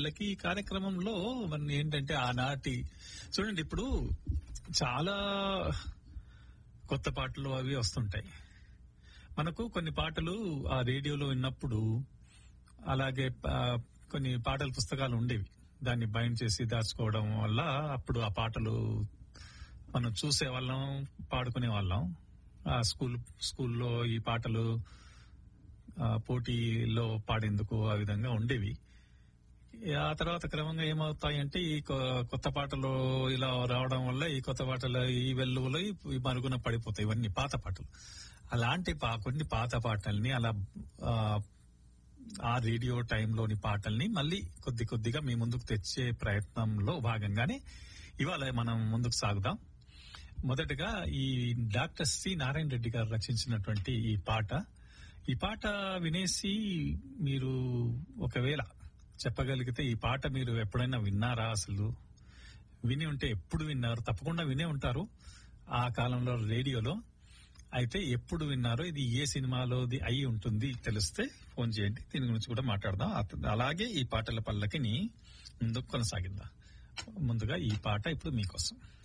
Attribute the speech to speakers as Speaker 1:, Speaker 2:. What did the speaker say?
Speaker 1: పల్లకి ఈ కార్యక్రమంలో మన ఏంటంటే ఆనాటి చూడండి ఇప్పుడు చాలా కొత్త పాటలు అవి వస్తుంటాయి మనకు కొన్ని పాటలు ఆ రేడియోలో విన్నప్పుడు అలాగే ఆ, కొన్ని పాటల పుస్తకాలు ఉండేవి దాన్ని బైండ్ చేసి దాచుకోవడం వల్ల అప్పుడు ఆ పాటలు మనం చూసే వాళ్ళం పాడుకునే వాళ్ళం ఆ స్కూల్ స్కూల్లో ఈ పాటలు ఆ, పోటీలో పాడేందుకు ఆ విధంగా ఉండేవి ఆ తర్వాత క్రమంగా ఏమవుతాయంటే ఈ కొ- కొత్త పాటలు ఇలా రావడం వల్ల ఈ కొత్త పాటలు ఈ వెల్లువలో ఈ- ఈ మరుగున పడిపోతాయి ఇవన్నీ పాత పాటలు అలాంటి పా కొన్ని పాత పాటల్ని అలా ఆ, ఆ రేడియో టైంలోని పాటల్ని మళ్ళీ కొద్ది కొద్దిగా మీ ముందుకు తెచ్చే ప్రయత్నంలో భాగంగానే ఇవాళ మనం ముందుకు సాగుదాం మొదటగా ఈ డాక్టర్ సి నారాయణ రెడ్డి గారు రచించినటువంటి ఈ పాట ఈ పాట వినేసి మీరు ఒకవేళ చెప్పగలిగితే ఈ పాట మీరు ఎప్పుడైనా విన్నారా అసలు విని ఉంటే ఎప్పుడు విన్నారు తప్పకుండా వినే ఉంటారు ఆ కాలంలో రేడియోలో అయితే ఎప్పుడు విన్నారో ఇది ఏ సినిమాలోది అయి ఉంటుంది తెలిస్తే ఫోన్ చేయండి దీని గురించి కూడా మాట్లాడదాం అత- అలాగే ఈ పాటల పల్లకిని ముందుకు కొనసాగిద్దాం ముందుగా ఈ పాట ఇప్పుడు మీకోసం